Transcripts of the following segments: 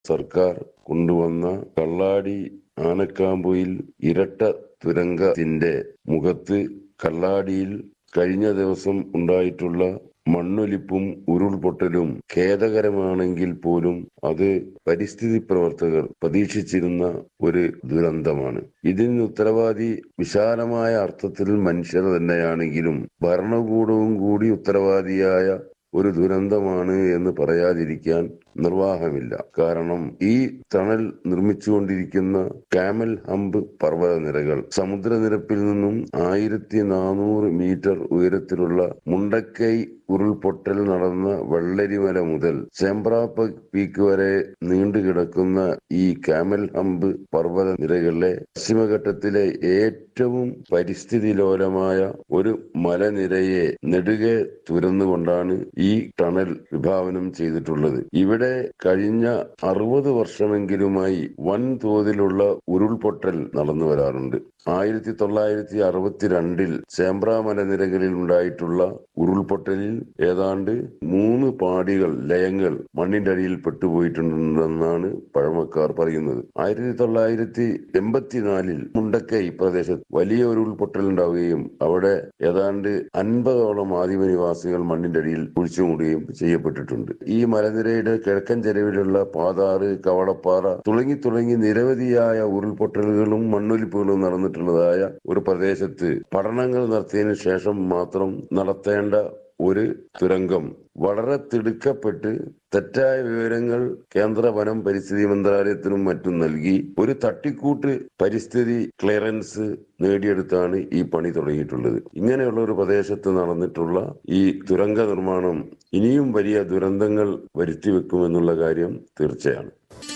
സർക്കാർ കൊണ്ടുവന്ന കള്ളാടി ആനക്കാമ്പൊയിൽ ഇരട്ട തുരങ്കത്തിന്റെ മുഖത്ത് കള്ളാടിയിൽ കഴിഞ്ഞ ദിവസം ഉണ്ടായിട്ടുള്ള മണ്ണൊലിപ്പും ഉരുൾപൊട്ടലും ഖേദകരമാണെങ്കിൽ പോലും അത് പരിസ്ഥിതി പ്രവർത്തകർ പ്രതീക്ഷിച്ചിരുന്ന ഒരു ദുരന്തമാണ് ഇതിന് ഉത്തരവാദി വിശാലമായ അർത്ഥത്തിൽ മനുഷ്യർ തന്നെയാണെങ്കിലും ഭരണകൂടവും കൂടി ഉത്തരവാദിയായ ഒരു ദുരന്തമാണ് എന്ന് പറയാതിരിക്കാൻ നിർവാഹമില്ല കാരണം ഈ ടണൽ നിർമ്മിച്ചുകൊണ്ടിരിക്കുന്ന കാമൽ ഹമ്പ് പർവ്വതനിരകൾ സമുദ്രനിരപ്പിൽ നിന്നും ആയിരത്തി നാനൂറ് മീറ്റർ ഉയരത്തിലുള്ള മുണ്ടക്കൈ ഉരുൾപൊട്ടൽ നടന്ന വെള്ളരിമല മുതൽ ചേമ്പ്രാപ്പ പീക്ക് വരെ നീണ്ടുകിടക്കുന്ന ഈ കാമൽ ഹമ്പ് പർവ്വത നിരകളിലെ പശ്ചിമഘട്ടത്തിലെ ഏറ്റവും പരിസ്ഥിതി ലോലമായ ഒരു മലനിരയെ നെടുകെ തുരന്നുകൊണ്ടാണ് ഈ ടണൽ വിഭാവനം ചെയ്തിട്ടുള്ളത് ഇവിടെ കഴിഞ്ഞ അറുപത് വർഷമെങ്കിലുമായി വൻതോതിലുള്ള ഉരുൾപൊട്ടൽ നടന്നു വരാറുണ്ട് ആയിരത്തി തൊള്ളായിരത്തി അറുപത്തിരണ്ടിൽ ചേമ്പ്ര മലനിരകളിൽ ഉണ്ടായിട്ടുള്ള ഉരുൾപൊട്ടലിൽ ഏതാണ്ട് മൂന്ന് പാടികൾ ലയങ്ങൾ മണ്ണിന്റെ അടിയിൽ പെട്ടുപോയിട്ടുണ്ടെന്നാണ് പഴമക്കാർ പറയുന്നത് ആയിരത്തി തൊള്ളായിരത്തി എൺപത്തിനാലിൽ മുണ്ടക്കൈ പ്രദേശത്ത് വലിയ ഒരു ഉരുൾപൊട്ടൽ ഉണ്ടാവുകയും അവിടെ ഏതാണ്ട് അൻപതോളം ആദിമ നിവാസികൾ മണ്ണിന്റെ അടിയിൽ കുഴിച്ചുമൂടുകയും ചെയ്യപ്പെട്ടിട്ടുണ്ട് ഈ മലനിരയുടെ കിഴക്കൻ ചെരുവിലുള്ള പാതാറ് കവടപ്പാറ തുടങ്ങി തുടങ്ങി നിരവധിയായ ഉരുൾപൊട്ടലുകളും മണ്ണൊലിപ്പുകളും നടന്നിട്ടുള്ളതായ ഒരു പ്രദേശത്ത് പഠനങ്ങൾ നടത്തിയതിനു ശേഷം മാത്രം നടത്തേണ്ട ഒരു തുരങ്കം വളരെ തിടുക്കപ്പെട്ട് തെറ്റായ വിവരങ്ങൾ കേന്ദ്ര വനം പരിസ്ഥിതി മന്ത്രാലയത്തിനും മറ്റും നൽകി ഒരു തട്ടിക്കൂട്ട് പരിസ്ഥിതി ക്ലിയറൻസ് നേടിയെടുത്താണ് ഈ പണി തുടങ്ങിയിട്ടുള്ളത് ഇങ്ങനെയുള്ള ഒരു പ്രദേശത്ത് നടന്നിട്ടുള്ള ഈ തുരങ്ക നിർമ്മാണം ഇനിയും വലിയ ദുരന്തങ്ങൾ വരുത്തിവെക്കുമെന്നുള്ള കാര്യം തീർച്ചയാണ്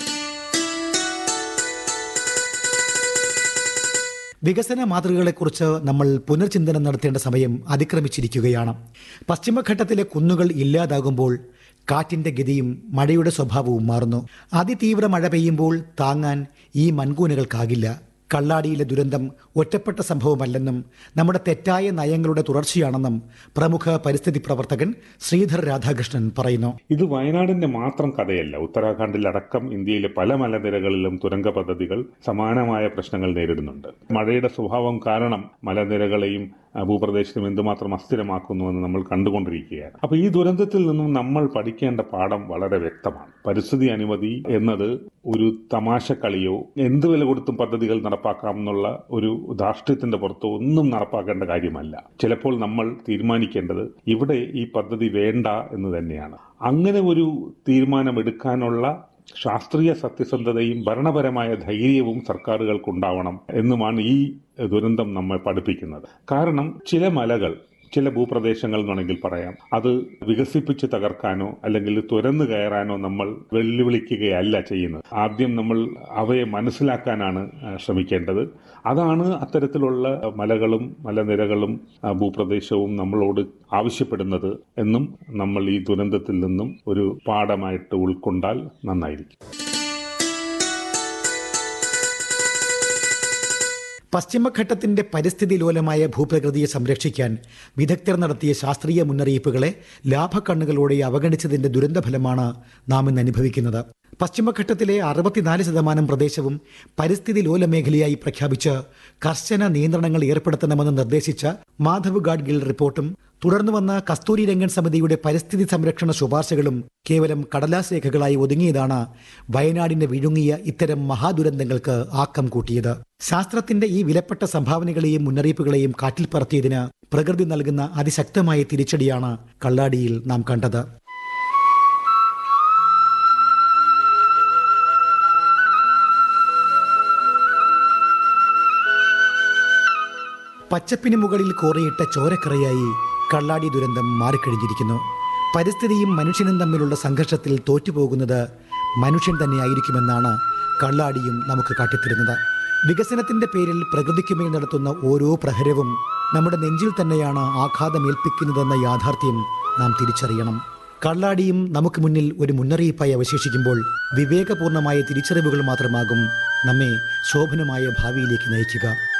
വികസന മാതൃകകളെക്കുറിച്ച് നമ്മൾ പുനർചിന്തനം നടത്തേണ്ട സമയം അതിക്രമിച്ചിരിക്കുകയാണ് പശ്ചിമഘട്ടത്തിലെ കുന്നുകൾ ഇല്ലാതാകുമ്പോൾ കാറ്റിന്റെ ഗതിയും മഴയുടെ സ്വഭാവവും മാറുന്നു അതിതീവ്ര മഴ പെയ്യുമ്പോൾ താങ്ങാൻ ഈ മൺകൂനകൾക്കാകില്ല കള്ളാടിയിലെ ദുരന്തം ഒറ്റപ്പെട്ട സംഭവമല്ലെന്നും നമ്മുടെ തെറ്റായ നയങ്ങളുടെ തുടർച്ചയാണെന്നും പ്രമുഖ പരിസ്ഥിതി പ്രവർത്തകൻ ശ്രീധർ രാധാകൃഷ്ണൻ പറയുന്നു ഇത് വയനാടിന്റെ മാത്രം കഥയല്ല ഉത്തരാഖണ്ഡിലടക്കം ഇന്ത്യയിലെ പല മലനിരകളിലും തുരങ്ക പദ്ധതികൾ സമാനമായ പ്രശ്നങ്ങൾ നേരിടുന്നുണ്ട് മഴയുടെ സ്വഭാവം കാരണം മലനിരകളെയും ഭൂപ്രദേശത്തും എന്തുമാത്രം അസ്ഥിരമാക്കുന്നുവെന്ന് നമ്മൾ കണ്ടുകൊണ്ടിരിക്കുകയാണ് അപ്പൊ ഈ ദുരന്തത്തിൽ നിന്നും നമ്മൾ പഠിക്കേണ്ട പാഠം വളരെ വ്യക്തമാണ് പരിസ്ഥിതി അനുമതി എന്നത് ഒരു തമാശ കളിയോ എന്ത് വില കൊടുത്തും പദ്ധതികൾ നടപ്പാക്കാം എന്നുള്ള ഒരു ധാർഷ്ട്യത്തിന്റെ പുറത്തോ ഒന്നും നടപ്പാക്കേണ്ട കാര്യമല്ല ചിലപ്പോൾ നമ്മൾ തീരുമാനിക്കേണ്ടത് ഇവിടെ ഈ പദ്ധതി വേണ്ട എന്ന് തന്നെയാണ് അങ്ങനെ ഒരു തീരുമാനമെടുക്കാനുള്ള ശാസ്ത്രീയ സത്യസന്ധതയും ഭരണപരമായ ധൈര്യവും സർക്കാരുകൾക്കുണ്ടാവണം എന്നുമാണ് ഈ ദുരന്തം നമ്മെ പഠിപ്പിക്കുന്നത് കാരണം ചില മലകൾ ചില ഭൂപ്രദേശങ്ങൾ എന്നാണെങ്കിൽ പറയാം അത് വികസിപ്പിച്ച് തകർക്കാനോ അല്ലെങ്കിൽ തുരന്നു കയറാനോ നമ്മൾ വെല്ലുവിളിക്കുകയല്ല ചെയ്യുന്നത് ആദ്യം നമ്മൾ അവയെ മനസ്സിലാക്കാനാണ് ശ്രമിക്കേണ്ടത് അതാണ് അത്തരത്തിലുള്ള മലകളും മലനിരകളും ഭൂപ്രദേശവും നമ്മളോട് ആവശ്യപ്പെടുന്നത് എന്നും നമ്മൾ ഈ ദുരന്തത്തിൽ നിന്നും ഒരു പാഠമായിട്ട് ഉൾക്കൊണ്ടാൽ നന്നായിരിക്കും പശ്ചിമഘട്ടത്തിന്റെ പരിസ്ഥിതി ലോലമായ ഭൂപ്രകൃതിയെ സംരക്ഷിക്കാൻ വിദഗ്ധർ നടത്തിയ ശാസ്ത്രീയ മുന്നറിയിപ്പുകളെ ലാഭക്കണ്ണുകളോടെ അവഗണിച്ചതിന്റെ ദുരന്തഫലമാണ് നാം ഇന്ന് അനുഭവിക്കുന്നത് പശ്ചിമഘട്ടത്തിലെ അറുപത്തിനാല് ശതമാനം പ്രദേശവും പരിസ്ഥിതി ലോല മേഖലയായി പ്രഖ്യാപിച്ച് കർശന നിയന്ത്രണങ്ങൾ ഏർപ്പെടുത്തണമെന്ന് നിർദ്ദേശിച്ച മാധവ് ഗാഡ്ഗിൽ റിപ്പോർട്ടും തുടർന്നു വന്ന കസ്തൂരി രംഗൻ സമിതിയുടെ പരിസ്ഥിതി സംരക്ഷണ ശുപാർശകളും കേവലം കടലാസ് രേഖകളായി ഒതുങ്ങിയതാണ് വയനാടിന്റെ വിഴുങ്ങിയ ഇത്തരം മഹാദുരന്തങ്ങൾക്ക് ആക്കം കൂട്ടിയത് ശാസ്ത്രത്തിന്റെ ഈ വിലപ്പെട്ട സംഭാവനകളെയും മുന്നറിയിപ്പുകളെയും കാറ്റിൽ പറത്തിയതിന് പ്രകൃതി നൽകുന്ന അതിശക്തമായ തിരിച്ചടിയാണ് കള്ളാടിയിൽ നാം കണ്ടത് പച്ചപ്പിന് മുകളിൽ കോറിയിട്ട ചോരക്കറയായി കള്ളാടി ദുരന്തം മാറിക്കഴിഞ്ഞിരിക്കുന്നു പരിസ്ഥിതിയും മനുഷ്യനും തമ്മിലുള്ള സംഘർഷത്തിൽ തോറ്റുപോകുന്നത് മനുഷ്യൻ തന്നെയായിരിക്കുമെന്നാണ് കള്ളാടിയും നമുക്ക് കാട്ടിത്തരുന്നത് വികസനത്തിന്റെ പേരിൽ പ്രകൃതിക്കുമേൽ നടത്തുന്ന ഓരോ പ്രഹരവും നമ്മുടെ നെഞ്ചിൽ തന്നെയാണ് ആഘാതമേൽപ്പിക്കുന്നതെന്ന യാഥാർത്ഥ്യം നാം തിരിച്ചറിയണം കള്ളാടിയും നമുക്ക് മുന്നിൽ ഒരു മുന്നറിയിപ്പായി അവശേഷിക്കുമ്പോൾ വിവേകപൂർണമായ തിരിച്ചറിവുകൾ മാത്രമാകും നമ്മെ ശോഭനമായ ഭാവിയിലേക്ക് നയിക്കുക